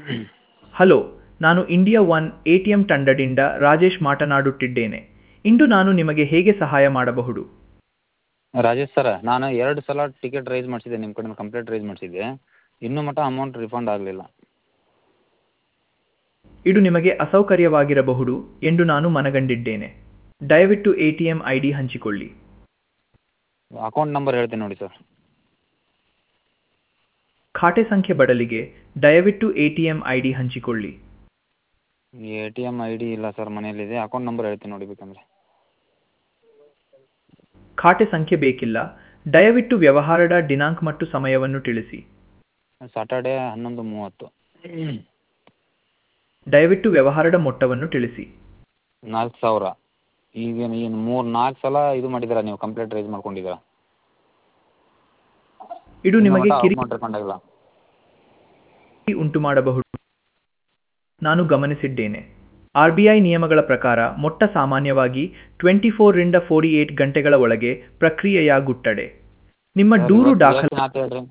hello ನಾನು India one A T M ತಂಡದಿಂದ ರಾಜೇಶ್ ಮಾತನಾಡುತ್ತಿದ್ದೇನೆ ಇಂದು ನಾನು ನಿಮಗೆ ಹೇಗೆ ಸಹಾಯ ಮಾಡಬಹುದು ರಾಜೇಶ್ ಸರ ನಾನು ಎರಡು ಸಲ ಟಿಕೆಟ್ ರೈಸ್ ಮಾಡಿಸಿದ್ದೆ ನಿಮ್ಮ ಕಡೆಯಿಂದ ಕಂಪ್ಲೇಂಟ್ ರೈಸ್ ಮಾಡಿಸಿದ್ದೆ ಇನ್ನೂ ಮಟ್ಟ ಅಮೌಂಟ್ ರಿಫಂಡ್ ಆಗಲಿಲ್ಲ ಇದು ನಿಮಗೆ ಅಸೌಕರ್ಯವಾಗಿರಬಹುದು ಎಂದು ನಾನು ಮನಗಂಡಿದ್ದೇನೆ ದಯವಿಟ್ಟು A T M I D ಹಂಚಿಕೊಳ್ಳಿ ಅಕೌಂಟ್ ನಂಬರ್ ಹೇಳ್ತೀನಿ ನೋಡಿ ಸರ್ ಖಾತೆ ಸಂಖ್ಯೆ ಬದಲಿಗೆ ದಯವಿಟ್ಟು A T M I D ಹಂಚಿಕೊಳ್ಳಿ A T M I D ಇಲ್ಲ ಸರ್ ಮನೆಯಲ್ಲಿದೆ ಅಕೌಂಟ್ ನಂಬರ್ ಹೇಳ್ತೀನಿ ನೋಡಿ ಬೇಕಂದರೆ ಖಾತೆ ಸಂಖ್ಯೆ ಬೇಕಿಲ್ಲ ದಯವಿಟ್ಟು ವ್ಯವಹಾರದ ದಿನಾಂಕ ಮತ್ತು ಸಮಯವನ್ನು ತಿಳಿಸಿ ಸಾಟರ್ಡೆ ಹನ್ನೊಂದು ಮೂವತ್ತು ದಯವಿಟ್ಟು ವ್ಯವಹಾರದ ಮೊತ್ತವನ್ನು ತಿಳಿಸಿ ನಾಲ್ಕು ಸಾವಿರ ಈಗ ಏನು ಮೂರು ನಾಲ್ಕು ಸಲ ಇದು ಮಾಡಿದ್ದೀರಾ ನೀವು ಕಂಪ್ಲೇಂಟ್ ರೈಸ್ ಮಾಡ್ಕೊಂಡಿದ್ದೀರಾ ಇದು ನಿಮಗೆ ಕಿರಿ ಅಮೌಂಟ್ ರಿಫಂಡ್ ಆಗಿಲ್ಲ ಉಂಟು ಮಾಡಬಹುದು ನಾನು ಗಮನಿಸಿದ್ದೇನೆ ಆರ್ ಬಿ ಐ ನಿಯಮಗಳ ಪ್ರಕಾರ ಮೊಟ್ಟ ಸಾಮಾನ್ಯವಾಗಿ ಟ್ವೆಂಟಿ ಫೋರ್ರಿಂದ ಫೋರ್ಟಿ ಏಟ್ ಗಂಟೆಗಳ ಒಳಗೆ ಪ್ರಕ್ರಿಯೆಯಾಗುತ್ತದೆ ನಿಮ್ಮ ದೂರು ದಾಖಲೆ ಆತು ಹೇಳ್ರಿ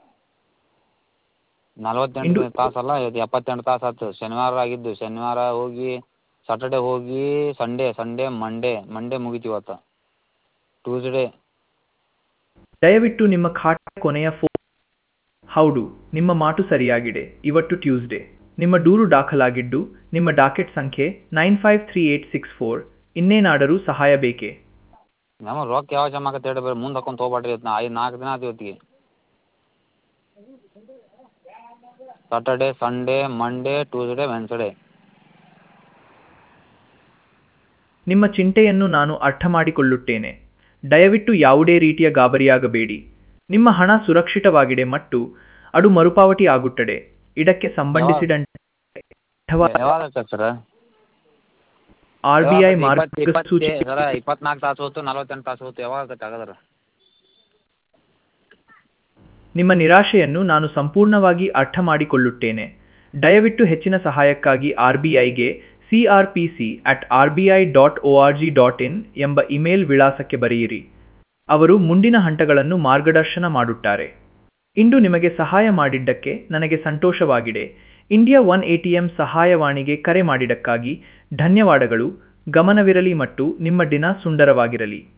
ನಲ್ವತ್ತೆಂಟು ಇಂದು- ತಾಸಲ್ಲ ಇದು ಎಪ್ಪತ್ತೆಂಟು ತಾಸು ಆಯ್ತು ಶನಿವಾರ ಆಗಿದ್ದು ಶನಿವಾರ ಹೋಗಿ ಸಾಟರ್ಡೆ ಹೋಗಿ ಸಂಡೇ ಸಂಡೇ ಮಂಡೇ ಮಂಡೇ ಮುಗೀತು ಇವತ್ತು ಟ್ಯೂಸ್ಡೇ ದಯವಿಟ್ಟು ನಿಮ್ಮ ಖಾತೆ ಕೊನೆಯ ಫೋ ಹೌದು ನಿಮ್ಮ ಮಾತು ಸರಿಯಾಗಿದೆ ಇವತ್ತು ಟ್ಯೂಸ್ಡೇ ನಿಮ್ಮ ದೂರು ದಾಖಲಾಗಿದ್ದು ನಿಮ್ಮ ಡಾಕೆಟ್ ಸಂಖ್ಯೆ nine five three eight six four ಇನ್ನೇನಾದರೂ ಸಹಾಯ ಬೇಕೇ ನಮ್ಮ ರೊಕ್ಕ ಯಾವಾಗ ಜಮಾ ಆಗತ್ತೆ ಹೇಳಿ ಬರ್ರಿ ಮುಂದೆ ಹಾಕೊಂಡು ತೊಗೊಬೇಡ್ರಿ ಇವತ್ತು ಐದು ನಾಲ್ಕು ದಿನ ಆಯ್ತು ಇವತ್ತಿಗೆ Saturday Sunday Monday Tuesday Wednesday ನಿಮ್ಮ ಚಿಂತೆಯನ್ನು ನಾನು ಅರ್ಥ ಮಾಡಿಕೊಳ್ಳುತ್ತೇನೆ ದಯವಿಟ್ಟು ಯಾವುದೇ ರೀತಿಯ ಗಾಬರಿಯಾಗಬೇಡಿ ನಿಮ್ಮ ಹಣ ಸುರಕ್ಷಿತವಾಗಿದೆ ಮತ್ತು ಅದು ಮರುಪಾವತಿ ಆಗುತ್ತದೆ ಇದಕ್ಕೆ ಸಂಬಂಧಿಸಿದಂತೆ ಅಥವಾ ಯಾವಾಗ ಸರ್ ಆರ್ ಬಿ ಐ ಇಪ್ಪತ್ತು ಇಪ್ಪತ್ತು ಮಾರ್ಗಸೂಚಿ ಸರ ಇಪ್ಪತ್ನಾಲ್ಕು ತಾಸು ಹೋಯ್ತು ನಲ್ವತ್ತೆಂಟು ತಾಸು ಹೋಯ್ತು ಯಾವಾಗ ಆಗತ್ತೆ ಆಗದ್ರ ನಿಮ್ಮ ನಿರಾಶೆಯನ್ನು ನಾನು ಸಂಪೂರ್ಣವಾಗಿ ಅರ್ಥ ಮಾಡಿಕೊಳ್ಳುತ್ತೇನೆ ದಯವಿಟ್ಟು ಹೆಚ್ಚಿನ ಸಹಾಯಕ್ಕಾಗಿ ಆರ್ ಬಿ ಐಗೆ C R P C at R B I dot O R G dot in ಎಂಬ ಇಮೇಲ್ ವಿಳಾಸಕ್ಕೆ ಬರೆಯಿರಿ ಅವರು ಮುಂದಿನ ಹಂತಗಳನ್ನು ಮಾರ್ಗದರ್ಶನ ಮಾಡುತ್ತಾರೆ ಇಂದು ನಿಮಗೆ ಸಹಾಯ ಮಾಡಿದ್ದಕ್ಕೆ ನನಗೆ ಸಂತೋಷವಾಗಿದೆ India one A T M ಸಹಾಯವಾಣಿಗೆ ಕರೆ ಮಾಡಿದ್ದಕ್ಕಾಗಿ ಧನ್ಯವಾದಗಳು ಗಮನವಿರಲಿ ಮತ್ತು ನಿಮ್ಮ ದಿನ ಸುಂದರವಾಗಿರಲಿ